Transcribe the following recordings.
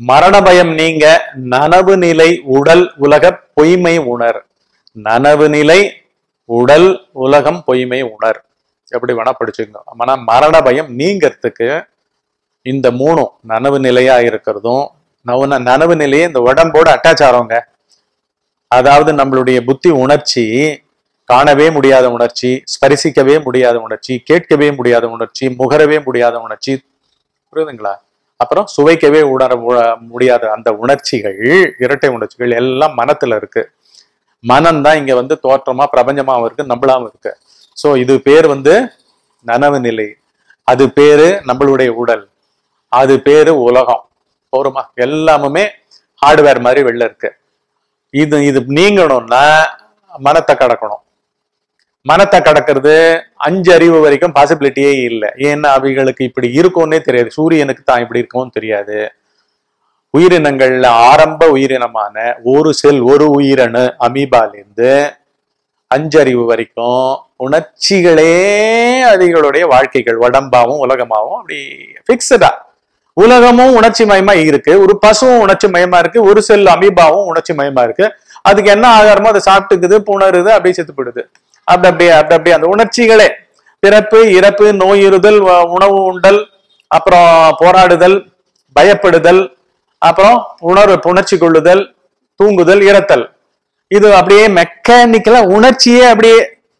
மரண பயம் நீங்க நனவு நிலை உடல் உலக பொய்மை உணர் நனவு நிலை உடல் உலகம் பொய்மை உணர் எப்படி வேணா படிச்சுக்கோங்க ஆனா மரண பயம் நீங்கிறதுக்கு இந்த மூணும் நனவு நிலையா இருக்கிறதும் நவன நனவு நிலையே இந்த உடம்போட அட்டாச் ஆகிறவங்க அதாவது நம்மளுடைய புத்தி உணர்ச்சி காணவே முடியாத உணர்ச்சி ஸ்பரிசிக்கவே முடியாத உணர்ச்சி கேட்கவே முடியாத உணர்ச்சி முகரவே முடியாத உணர்ச்சி புரியுதுங்களா அப்புறம் சுவைக்கவே உணர உ- முடியாத அந்த உணர்ச்சிகள் இரட்டை உணர்ச்சிகள் எல்லாம் மனத்துல இருக்கு மனம்தான் இங்க வந்து தோற்றமா பிரபஞ்சமாவும் இருக்கு நம்மளாவும் இருக்கு சோ இது பேர் வந்து நனவு நிலை அது பேரு நம்மளுடைய உடல் அது பேரு உலகம் போருமா எல்லாமுமே ஹார்ட்வேர் மாதிரி வெளில இருக்கு இது இது நீங்கணும்னா மனத்தை கடக்கணும் மனத்தை கடக்கிறது அஞ்சு அறிவு வரைக்கும் பாசிபிலிட்டியே இல்லை ஏன்னா அவைகளுக்கு இப்படி இருக்கும்னே தெரியாது சூரியனுக்கு தான் இப்படி இருக்கும்னு தெரியாது உயிரினங்கள்ல ஆரம்ப உயிரினமான ஒரு செல் ஒரு உயிரணு அமீபாலேருந்து அஞ்சறிவு வரைக்கும் உணர்ச்சிகளே அதுகளுடைய வாழ்க்கைகள் உடம்பாவும் உலகமாவும் அப்படி பிக்சடா உலகமும் உணர்ச்சி மயமா இருக்கு ஒரு பசுவும் உணர்ச்சி மயமா இருக்கு ஒரு செல் அமீபாவும் உணர்ச்சி மயமா இருக்கு அதுக்கு என்ன ஆகாரமோ அதை சாப்பிட்டுக்குது புணருது அப்படியே செத்து போயிடுது அப்படி அப்படியே அப்படி அப்படியே அந்த உணர்ச்சிகளே பிறப்பு இறப்பு நோயுறுதல் வ- உணவு உண்டல் அப்புறம் போராடுதல் பயப்படுதல் அப்புறம் உணர்வு புணர்ச்சி கொள்ளுதல் தூங்குதல் இறத்தல் இது அப்படியே மெக்கானிக்கலா உணர்ச்சியே அப்படியே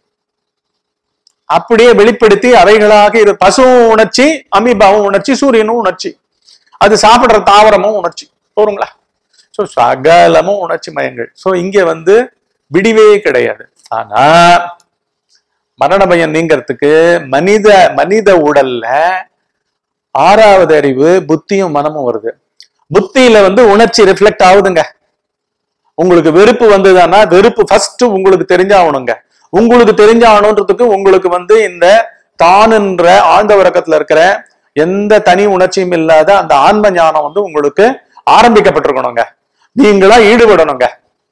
அப்படியே வெளிப்படுத்தி அவைகளாக இரு பசுவும் உணர்ச்சி அமீபாவும் உணர்ச்சி சூரியனும் உணர்ச்சி அது சாப்பிடுற தாவரமும் உணர்ச்சி போருங்களா ஸோ சகலமும் உணர்ச்சி மயங்கள் ஸோ இங்க வந்து விடிவே கிடையாது ஆனா மரண பயம் நீங்கிறதுக்கு மனித மனித உடல்ல ஆறாவது அறிவு புத்தியும் மனமும் வருது புத்தியில வந்து உணர்ச்சி ரிஃப்ளெக்ட் ஆகுதுங்க உங்களுக்கு வெறுப்பு வந்ததுன்னா வெறுப்பு ஃபர்ஸ்ட் உங்களுக்கு தெரிஞ்சாகணுங்க உங்களுக்கு தெரிஞ்சாகணுன்றதுக்கு உங்களுக்கு வந்து இந்த தானுன்ற ஆழ்ந்த உறக்கத்துல இருக்கிற எந்த தனி உணர்ச்சியும் இல்லாத அந்த ஆன்ம ஞானம் வந்து உங்களுக்கு ஆரம்பிக்கப்பட்டிருக்கணுங்க நீங்களா ஈடுபடணுங்க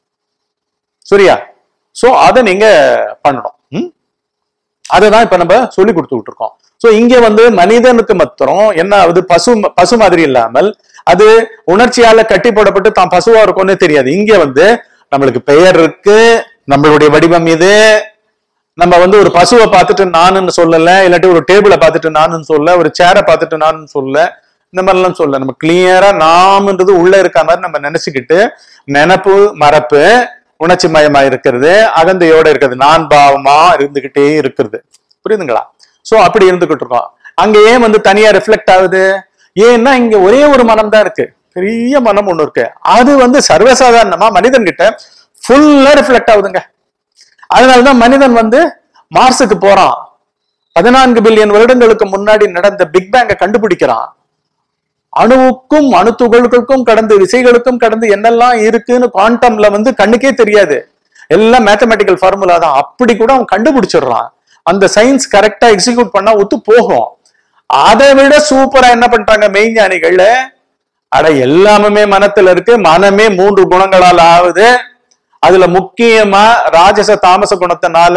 சரியா சோ அதை நீங்க பண்ணணும் ம்? அதுதான் இப்ப நம்ம சொல்லி கொடுத்துக்கிட்டு இருக்கோம் சோ இங்க வந்து மனிதனுக்கு மாத்திரம் என்ன ஆகுது பசு பசு மாதிரி இல்லாமல் அது உணர்ச்சியால கட்டி போடப்பட்டு தான் பசுவா இருக்கும்னு தெரியாது இங்க வந்து நம்மளுக்கு பெயர் இருக்கு நம்மளுடைய வடிவம் இது நம்ம வந்து ஒரு பசுவை பார்த்துட்டு நானுன்னு சொல்லல இல்லாட்டி ஒரு டேபிளை பார்த்துட்டு நானுன்னு சொல்ல ஒரு சேரை பார்த்துட்டு நானுன்னு சொல்ல இந்த மாதிரிலாம் சொல்ல நம்ம கிளியரா நாம்ன்றது உள்ள இருக்க மாதிரி நம்ம நினைச்சுக்கிட்டு நினப்பு மறப்பு உணர்ச்சி மயமா இருக்கிறது அகந்தையோட இருக்கிறது நான் பாவமா இருந்துகிட்டே இருக்கிறது புரியுதுங்களா சோ அப்படி இருந்துகிட்டு இருக்கோம் அங்க ஏன் வந்து தனியா ரிஃப்ளெக்ட் ஆகுது ஏன்னா இங்க ஒரே ஒரு மனம் தான் இருக்கு பெரிய மனம் ஒண்ணு இருக்கு அது வந்து சர்வசாதாரணமா மனிதன் கிட்ட ஃபுல்லா ரிஃப்ளெக்ட் ஆகுதுங்க அதனாலதான் மனிதன் வந்து மார்ஸுக்கு போறான் பதினான்கு பில்லியன் வருடங்களுக்கு முன்னாடி நடந்த பிக் பேங்கை கண்டுபிடிக்கிறான் அணுவுக்கும் அணுத்துகளுக்கும் கடந்து விசைகளுக்கும் கடந்து என்னெல்லாம் இருக்குன்னு குவாண்டம்ல வந்து கண்ணுக்கே தெரியாது எல்லாம் மேத்தமெட்டிக்கல் ஃபார்முலா தான் அப்படி கூட அவன் கண்டுபிடிச்சிடுறான் அந்த சயின்ஸ் கரெக்டா எக்ஸிக்யூட் பண்ணா ஒத்து போகும் அதை விட சூப்பரா என்ன பண்றாங்க மெய்ஞானிகள் அட எல்லாமே மனத்துல இருக்கு மனமே மூன்று குணங்களால் ஆகுது அதுல முக்கியமா ராஜச தாமச குணத்தினால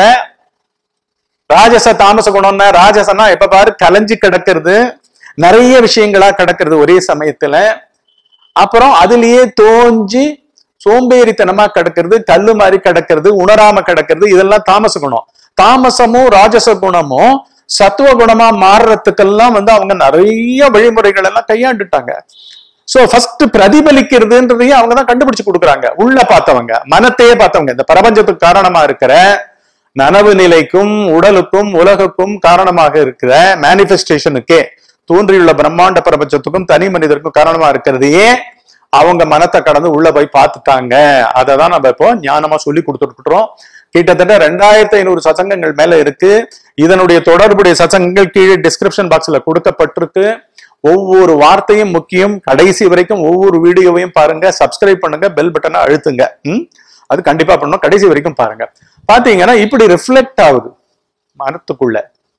ராஜச தாமச குணம்னா ராஜசனா எப்ப பாரு கலைஞ்சு கிடக்கிறது நிறைய விஷயங்களா கிடக்கிறது ஒரே சமயத்துல அப்புறம் அதுலயே தோஞ்சி சோம்பேறித்தனமா கிடக்கிறது கல்லு மாதிரி கிடக்கிறது உணராம கிடக்கிறது இதெல்லாம் தாமச குணம் தாமசமும் ராஜச குணமும் சத்துவ குணமா மாறுறதுக்கெல்லாம் வந்து அவங்க நிறைய வழிமுறைகள் எல்லாம் கையாண்டுட்டாங்க சோ ஃபர்ஸ்ட் பிரதிபலிக்கிறதுன்றதையும் அவங்க தான் கண்டுபிடிச்சு கொடுக்குறாங்க உள்ள பார்த்தவங்க மனத்தையே பார்த்தவங்க இந்த பிரபஞ்சத்துக்கு காரணமா இருக்கிற நனவு நிலைக்கும் உடலுக்கும் உலகுக்கும் காரணமாக இருக்கிற மேனிஃபெஸ்டேஷனுக்கே தோன்றியுள்ள பிரம்மாண்ட பிரபஞ்சத்துக்கும் தனி மனிதருக்கும் காரணமா இருக்கிறதையே அவங்க மனத்தை கடந்து உள்ள போய் பார்த்துட்டாங்க அதை தான் நம்ம இப்போ ஞானமா சொல்லி கொடுத்துட்டு இருக்கிறோம் கிட்டத்தட்ட ரெண்டாயிரத்தி ஐநூறு சசங்கங்கள் மேல இருக்கு இதனுடைய தொடர்புடைய சசங்கங்கள் கீழே டிஸ்கிரிப்ஷன் பாக்ஸ்ல கொடுக்கப்பட்டிருக்கு ஒவ்வொரு வார்த்தையும் முக்கியம் கடைசி வரைக்கும் ஒவ்வொரு வீடியோவையும் பாருங்க சப்ஸ்கிரைப் பண்ணுங்க பெல் பட்டனை அழுத்துங்க ம்? அது கண்டிப்பா பண்ணணும் கடைசி வரைக்கும் பாருங்க பாத்தீங்கன்னா இப்படி ரிஃப்ளெக்ட் ஆகுது மனத்துக்குள்ள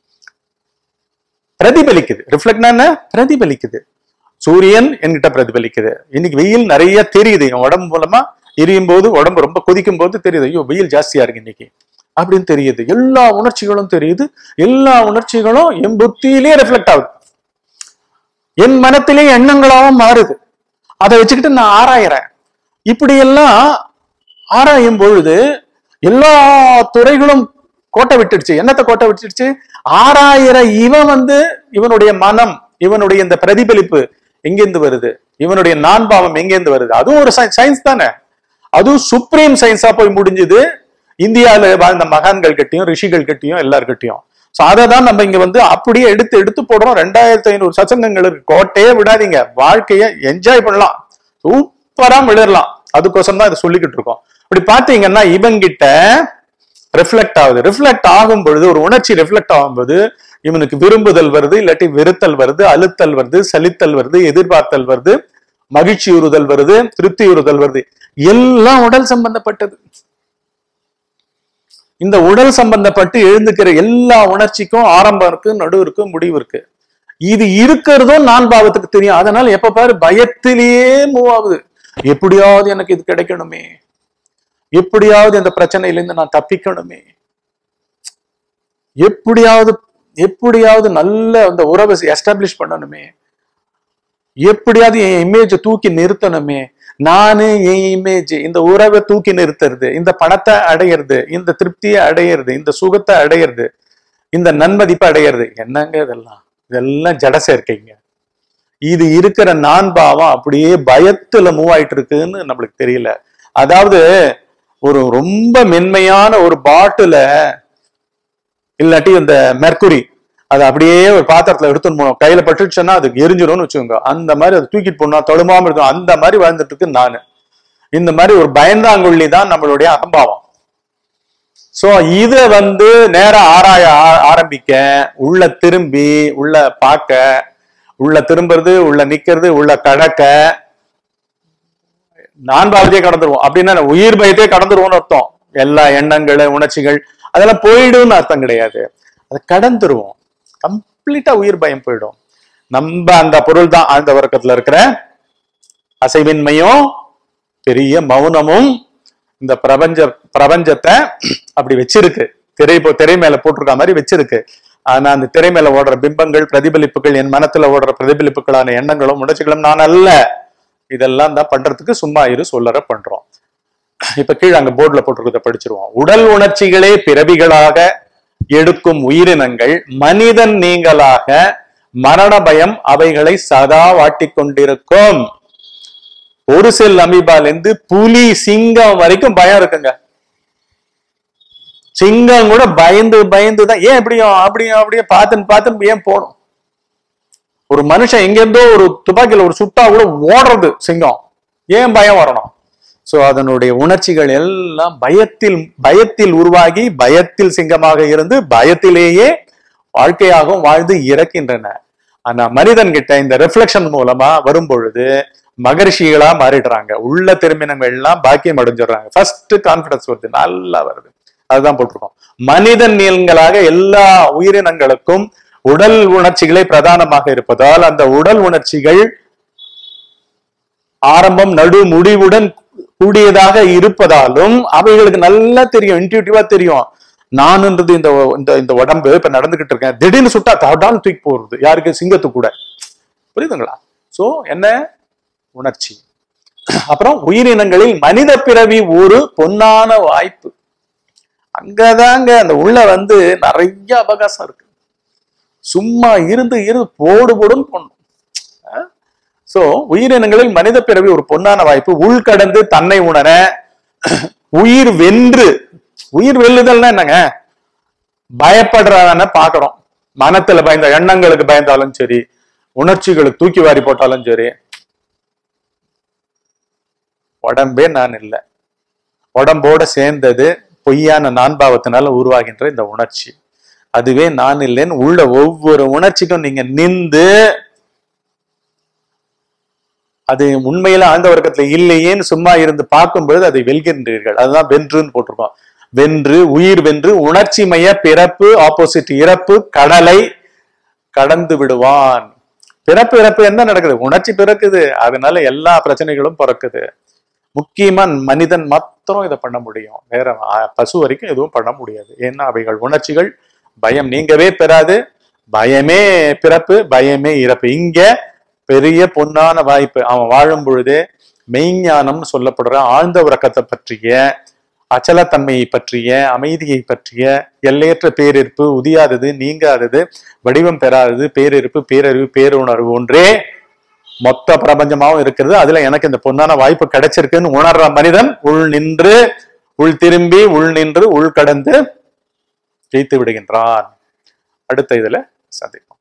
பிரதிபலிக்குது ரிஃப்ளெக்ட்னா என்ன பிரதிபலிக்குது சூரியன் என்கிட்ட பிரதிபலிக்குது இன்னைக்கு வெயில் நிறைய தெரியுது என் உடம்பு மூலமா எரியும் போது உடம்பு ரொம்ப கொதிக்கும் போது தெரியுது ஐயோ வெயில் ஜாஸ்தியா இருக்கு இன்னைக்கு அப்படின்னு தெரியுது எல்லா உணர்ச்சிகளும் தெரியுது எல்லா உணர்ச்சிகளும் என் புத்தியிலே ரிஃப்ளெக்ட் ஆகுது என் மனத்திலே எண்ணங்களாகவும் மாறுது அதை வச்சுக்கிட்டு நான் ஆராயறேன் இப்படியெல்லாம் ஆராயும் பொழுது எல்லா துறைகளும் கோட்டை விட்டுடுச்சு என்னத்தை கோட்டை விட்டுடுச்சு ஆறாயிர இவன் வந்து இவனுடைய மனம் இவனுடைய இந்த பிரதிபலிப்பு எங்கேருந்து வருது இவனுடைய நான்பாவம் எங்கேருந்து வருது அதுவும் ஒரு சயின்ஸ் தானே அதுவும் சுப்ரீம் சயின்ஸா போய் முடிஞ்சது இந்தியால வாழ்ந்த மகான்கள் கிட்டயும் ரிஷிகள் கிட்டயும் எல்லார்கிட்டயும் சோ அதை தான் நம்ம இங்க வந்து அப்படியே எடுத்து எடுத்து போடுறோம் ரெண்டாயிரத்தி ஐநூறு சச்சங்கங்கள் இருக்கு கோட்டையே விடாதீங்க வாழ்க்கைய என்ஜாய் பண்ணலாம் சூப்பரா விழுறலாம் அதுக்கோசரம் தான் இதை சொல்லிக்கிட்டு இருக்கோம் இப்படி பாத்தீங்கன்னா இவங்கிட்ட ரிஃப்ளெக்ட் ஆகுது ரிஃப்ளெக்ட் ஆகும் பொழுது ஒரு உணர்ச்சி ரிஃப்ளெக்ட் ஆகும்போது இவனுக்கு விரும்புதல் வருது இல்லாட்டி வெறுத்தல் வருது அழுத்தல் வருது சலித்தல் வருது எதிர்பார்த்தல் வருது மகிழ்ச்சியுறுதல் வருது திருப்தியுறுதல் வருது எல்லாம் உடல் சம்பந்தப்பட்டது இந்த உடல் சம்பந்தப்பட்டு எழுந்துக்கிற எல்லா உணர்ச்சிக்கும் ஆரம்பம் இருக்கு நடு இருக்கு முடிவு இருக்கு இது இருக்கிறதும் நான் பாவத்துக்கு தெரியும் அதனால எப்ப பாரு பயத்திலேயே மூவ் ஆகுது எப்படியாவது எனக்கு இது கிடைக்கணுமே எப்படியாவது இந்த பிரச்சனையிலிருந்து நான் தப்பிக்கணுமே எப்படியாவது எப்படியாவது நல்ல அந்த உறவை எஸ்டாப்ளிஷ் பண்ணணுமே எப்படியாவது என் இமேஜை தூக்கி நிறுத்தணுமே நானு என் இமேஜ் இந்த உறவை தூக்கி நிறுத்துறது இந்த பணத்தை அடையிறது இந்த திருப்தியை அடையிறது இந்த சுகத்தை அடையிறது இந்த நன்மதிப்பை அடையிறது என்னங்க இதெல்லாம் இதெல்லாம் ஜட சேர்க்கைங்க இது இருக்கிற நான் பாவம் அப்படியே பயத்துல மூவ் ஆயிட்டு இருக்குன்னு நம்மளுக்கு தெரியல அதாவது ஒரு ரொம்ப மென்மையான ஒரு பாட்டில இல்லாட்டி இந்த மெர்க்குரி அது அப்படியே ஒரு பாத்திரத்துல எடுத்துன்னு போனோம் கையில பட்டுச்சுன்னா அதுக்கு எரிஞ்சிடும்னு வச்சுக்கோங்க அந்த மாதிரி அதை தூக்கிட்டு போனா தொழுமாம இருக்கும் அந்த மாதிரி வாழ்ந்துட்டு இருக்கு நானு இந்த மாதிரி ஒரு பயந்தாங்குள்ளி தான் நம்மளுடைய அகம்பாவம் சோ இத வந்து நேரா ஆராய ஆ- ஆரம்பிக்க உள்ள திரும்பி உள்ள பார்க்க உள்ள திரும்புறது உள்ள நிக்கிறது உள்ள கடக்க நான் பாவத்தையே கடந்துருவோம் அப்படின்னா என்ன? உயிர் பயத்தையே கடந்துருவோம்னு அர்த்தம் எல்லா எண்ணங்கள் உணர்ச்சிகள் அதெல்லாம் போயிடும்னு அர்த்தம் கிடையாது அதை கடந்துருவோம் கம்ப்ளீட்டா உயிர் பயம் போயிடும் நம்ம அந்த பொருள் தான் ஆழ்ந்த வர்க்கத்துல இருக்கிற அசைவின்மையும் பெரிய மௌனமும் இந்த பிரபஞ்ச பிரபஞ்சத்தை அப்படி வச்சிருக்கு திரை போ- திரை மேல போட்டிருக்க மாதிரி வச்சிருக்கு ஆனா அந்த திரை மேல ஓடுற பிம்பங்கள் பிரதிபலிப்புகள் என் மனத்துல ஓடுற பிரதிபலிப்புகளான எண்ணங்களும் உணர்ச்சிகளும் நான் அல்ல இதெல்லாம் தான் பண்றதுக்கு சும்மா இரு சொல்லற பண்றோம் இப்ப கீழே அங்க போர்டுல போட்டிருக்கிறத படிச்சிருவோம் உடல் உணர்ச்சிகளே பிறவிகளாக எடுக்கும் உயிரினங்கள் மனிதன் நீங்களாக மரண பயம் அவைகளை சதா வாட்டிக் கொண்டிருக்கும் ஒரு செல் அமீபால இருந்து புலி சிங்கம் வரைக்கும் பயம் இருக்குங்க சிங்கம் கூட பயந்து பயந்து தான் ஏன் இப்படியும் அப்படியும் அப்படியே பார்த்துன்னு பார்த்துன்னு ஏன் போடும் ஒரு மனுஷன் எங்க இருந்தோ ஒரு துப்பாக்கியில ஒரு சுட்டா கூட ஓடுறது சிங்கம் ஏன் பயம் வரணும் சோ அதனுடைய உணர்ச்சிகள் எல்லாம் பயத்தில் பயத்தில் உருவாகி பயத்தில் சிங்கமாக இருந்து பயத்திலேயே வாழ்க்கையாகவும் வாழ்ந்து இறக்கின்றன ஆனா மனிதன் கிட்ட இந்த ரிஃப்ளெக்ஷன் மூலமா வரும் பொழுது மகரிஷிகளா மாறிடுறாங்க உள்ள திரும்பினவங்க எல்லாம் பாக்கியம் அடைஞ்சிடுறாங்க ஃபர்ஸ்ட் கான்பிடன்ஸ் வருது நல்லா வருது அதுதான் போட்டிருக்கோம் மனிதன் நீங்களாக எல்லா உயிரினங்களுக்கும் உடல் உணர்ச்சிகளே பிரதானமாக இருப்பதால் அந்த உடல் உணர்ச்சிகள் ஆரம்பம் நடு முடிவுடன் கூடியதாக இருப்பதாலும் அவைகளுக்கு நல்லா தெரியும் இன்டியூட்டிவா தெரியும் நானுன்றது இந்த இந்த இந்த உடம்பு இப்ப நடந்துகிட்டு இருக்கேன் திடீர்னு சுட்டா தடான்னு தூக்கி போறது யாருக்கு சிங்கத்து கூட புரியுதுங்களா சோ என்ன உணர்ச்சி அப்புறம் உயிரினங்களில் மனித பிறவி ஒரு பொன்னான வாய்ப்பு அங்கதாங்க அந்த உள்ள வந்து நிறைய அவகாசம் இருக்கு சும்மா இருந்து இருந்து போடு போடுன்னு பண்ணும் சோ உயிரினங்களில் மனித பிறவி ஒரு பொன்னான வாய்ப்பு உள்கடந்து தன்னை உணர உயிர் வென்று உயிர் வெல்லுதல்னா என்னங்க பயப்படுறவன பாக்குறோம் மனத்துல பயந்த எண்ணங்களுக்கு பயந்தாலும் சரி உணர்ச்சிகளுக்கு தூக்கி வாரி போட்டாலும் சரி உடம்பே நான் இல்லை உடம்போட சேர்ந்தது பொய்யான நான்பாவத்தினால உருவாகின்ற இந்த உணர்ச்சி அதுவே நான் இல்லைன்னு உள்ள ஒவ்வொரு உணர்ச்சிக்கும் நீங்க நின்று அது உண்மையில ஆழ்ந்த வர்க்கத்துல இல்லையேன்னு சும்மா இருந்து பார்க்கும்பொழுது அதை வெல்கின்றீர்கள் அதுதான் வென்றுன்னு போட்டிருக்கோம் வென்று உயிர் வென்று உணர்ச்சிமய பிறப்பு ஆப்போசிட் இறப்பு கடலை கடந்து விடுவான் பிறப்பு இறப்பு என்ன நடக்குது உணர்ச்சி பிறக்குது அதனால எல்லா பிரச்சனைகளும் பிறக்குது முக்கியமா மனிதன் மாத்திரம் இதை பண்ண முடியும் வேற ஆ, பசு வரைக்கும் எதுவும் பண்ண முடியாது ஏன்னா அவைகள் உணர்ச்சிகள் பயம் நீங்கவே பெறாது பயமே பிறப்பு பயமே இறப்பு இங்க பெரிய பொன்னான வாய்ப்பு அவன் வாழும் பொழுதே மெய்ஞானம் சொல்லப்படுற ஆழ்ந்த உறக்கத்தை பற்றிய அச்சலத்தன்மையை பற்றிய அமைதியை பற்றிய எல்லையற்ற பேரிருப்பு உதியாதது நீங்காதது வடிவம் பெறாதது பேரிருப்பு பேரறிவு பேருணர்வு ஒன்றே மொத்த பிரபஞ்சமாவும் இருக்கிறது அதுல எனக்கு இந்த பொன்னான வாய்ப்பு கிடைச்சிருக்குன்னு உணர்ற மனிதன் உள் நின்று உள் திரும்பி உள் நின்று உள் கடந்து ஜெயித்து விடுகின்றான் அடுத்த இதுல சந்திப்போம்